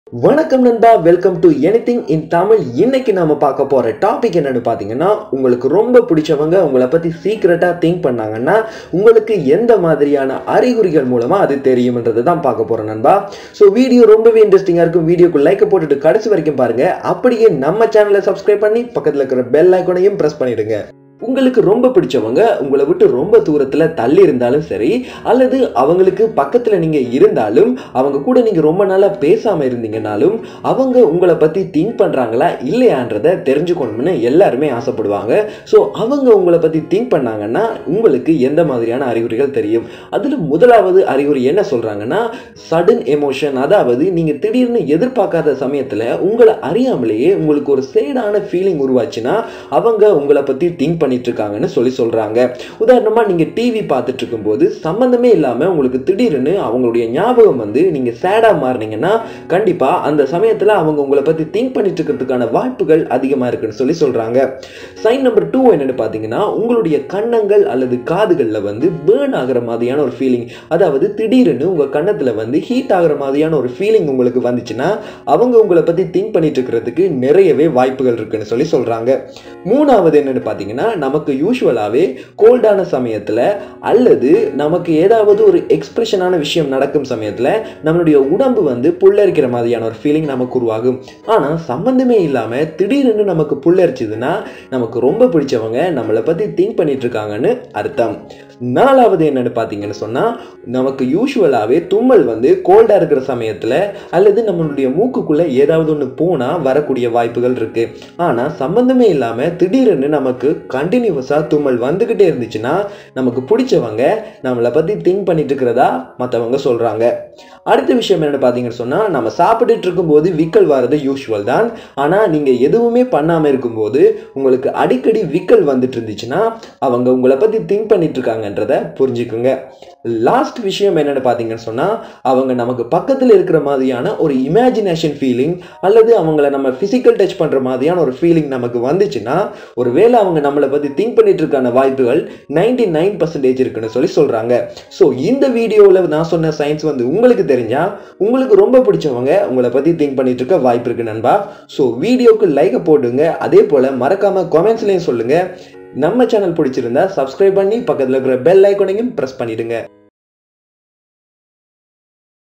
வணக்கம் நண்பா welcome to anything in Tamil இன்னைக்கு நாம பார்க்க போற டாபிக் என்னன்னு பார்த்தீங்கன்னா உங்களுக்கு ரொம்ப பிடிச்சவங்க உங்களை பத்தி சீக்கிரட்டா திங்க் பண்ணாங்கன்னா உங்களுக்கு எந்த மாதிரியான அறிகுறிகள் மூலமா அது தெரியும்ன்றது தான் பார்க்க போறோம் நண்பா ஸோ வீடியோ ரொம்பவே இன்ட்ரெஸ்டிங்கா இருக்கும் வீடியோக்கு லைக் போட்டுட்டு கடைசி வரைக்கும் பாருங்க அப்படியே நம்ம சேனலை சப்ஸ்கிரைப் பண்ணி பக்கத்தில் இருக்கிற பெல் ஐக்கோனையும் பிரஸ் பண்ணிடுங்க உங்களுக்கு ரொம்ப பிடிச்சவங்க உங்களை விட்டு ரொம்ப தூரத்தில் தள்ளி இருந்தாலும் சரி அல்லது அவங்களுக்கு பக்கத்தில் நீங்கள் இருந்தாலும் அவங்க கூட நீங்கள் ரொம்ப நாளாக பேசாமல் இருந்தீங்கனாலும் அவங்க உங்களை பற்றி திங்க் பண்ணுறாங்களா இல்லையான்றதை தெரிஞ்சுக்கணும்னு எல்லாருமே ஆசைப்படுவாங்க ஸோ அவங்க உங்களை பற்றி திங்க் பண்ணாங்கன்னா உங்களுக்கு எந்த மாதிரியான அறிகுறிகள் தெரியும் அதில் முதலாவது அறிகுறி என்ன சொல்கிறாங்கன்னா சடன் எமோஷன் அதாவது நீங்கள் திடீர்னு எதிர்பார்க்காத சமயத்தில் உங்களை அறியாமலேயே உங்களுக்கு ஒரு சேடான ஃபீலிங் உருவாச்சுன்னா அவங்க உங்களை பற்றி திங்க் பண்ணிட்டு இருக்காங்கன்னு சொல்லி சொல்கிறாங்க உதாரணமாக நீங்கள் டிவி பார்த்துட்டு இருக்கும்போது சம்மந்தமே இல்லாமல் உங்களுக்கு திடீர்னு அவங்களுடைய ஞாபகம் வந்து நீங்கள் சேடாக மாறினீங்கன்னா கண்டிப்பாக அந்த சமயத்தில் அவங்க உங்களை பற்றி திங்க் பண்ணிட்டு இருக்கிறதுக்கான வாய்ப்புகள் அதிகமாக இருக்குன்னு சொல்லி சொல்கிறாங்க சைன் நம்பர் டூ என்னென்னு பார்த்தீங்கன்னா உங்களுடைய கன்னங்கள் அல்லது காதுகளில் வந்து பேர்ன் ஆகிற மாதிரியான ஒரு ஃபீலிங் அதாவது திடீர்னு உங்கள் கன்னத்தில் வந்து ஹீட் ஆகிற மாதிரியான ஒரு ஃபீலிங் உங்களுக்கு வந்துச்சுன்னா அவங்க உங்களை பற்றி திங்க் பண்ணிட்டு இருக்கிறதுக்கு நிறையவே வாய்ப்புகள் இருக்குன்னு சொல்லி சொல்கிறாங்க மூணாவது என்னென்னு பார்த்தீங்கன்னா நமக்கு யூஸ்வலாகவே கோல்டான சமயத்தில் அல்லது நமக்கு ஏதாவது ஒரு எக்ஸ்பிரஷனான விஷயம் நடக்கும் சமயத்தில் நம்மளுடைய உடம்பு வந்து புல்லரிக்கிற மாதிரியான ஒரு ஃபீலிங் நமக்கு உருவாகும் ஆனால் சம்பந்தமே இல்லாமல் திடீர்னு நமக்கு புல்லரிச்சதுன்னா நமக்கு ரொம்ப பிடிச்சவங்க நம்மளை பற்றி திங்க் பண்ணிட்டு இருக்காங்கன்னு அர்த்தம் நாலாவது என்னன்னு பார்த்தீங்கன்னு சொன்னால் நமக்கு யூஸ்வலாகவே தும்மல் வந்து கோல்டாக இருக்கிற சமயத்தில் அல்லது நம்மளுடைய மூக்குக்குள்ளே ஏதாவது ஒன்று போனால் வரக்கூடிய வாய்ப்புகள் இருக்குது ஆனால் சம்மந்தமே இல்லாமல் திடீர்னு நமக்கு கண்டினியூஸாக தும்மல் வந்துக்கிட்டே இருந்துச்சுன்னா நமக்கு பிடிச்சவங்க நம்மளை பற்றி திங்க் பண்ணிட்டு இருக்கிறதா மற்றவங்க சொல்கிறாங்க அடுத்த விஷயம் என்னென்னு பார்த்தீங்கன்னு சொன்னால் நம்ம சாப்பிட்டுட்டு இருக்கும்போது விக்கல் வர்றது யூஸ்வல் தான் ஆனால் நீங்கள் எதுவுமே பண்ணாமல் இருக்கும்போது உங்களுக்கு அடிக்கடி விக்கல் வந்துட்டு இருந்துச்சுன்னா அவங்க உங்களை பற்றி திங்க் பண்ணிட்டு இருக்காங்கன்றத புரிஞ்சுக்குங்க லாஸ்ட் விஷயம் என்னென்னு பார்த்தீங்கன்னு சொன்னால் அவங்க நமக்கு பக்கத்தில் இருக்கிற மாதிரியான ஒரு இமேஜினேஷன் ஃபீலிங் அல்லது அவங்கள நம்ம ஃபிசிக்கல் டச் பண்ணுற மாதிரியான ஒரு ஃபீலிங் நமக்கு வந்துச்சுன்னா ஒருவேளை அவங்க நம்மளை பற்றி திங்க் பண்ணிட்டு இருக்கான வாய்ப்புகள் நைன்டி நைன் பர்சன்டேஜ் இருக்குன்னு சொல்லி சொல்கிறாங்க ஸோ இந்த வீடியோவில் நான் சொன்ன சயின்ஸ் வந்து உங்களுக்கு தெரிஞ்சால் உங்களுக்கு ரொம்ப பிடிச்சவங்க உங்களை பற்றி திங்க் பண்ணிட்டு இருக்க வாய்ப்பு இருக்கு நண்பா ஸோ வீடியோக்கு லைக்கை போடுங்க அதே போல் மறக்காமல் கமெண்ட்ஸ்லேயும் சொல்லுங்கள் நம்ம சேனல் பிடிச்சிருந்தா சப்ஸ்கிரைப் பண்ணி பக்கத்தில் இருக்கிற பெல் ஐக்கோனையும் ப்ரெஸ் பண்ணிடுங்க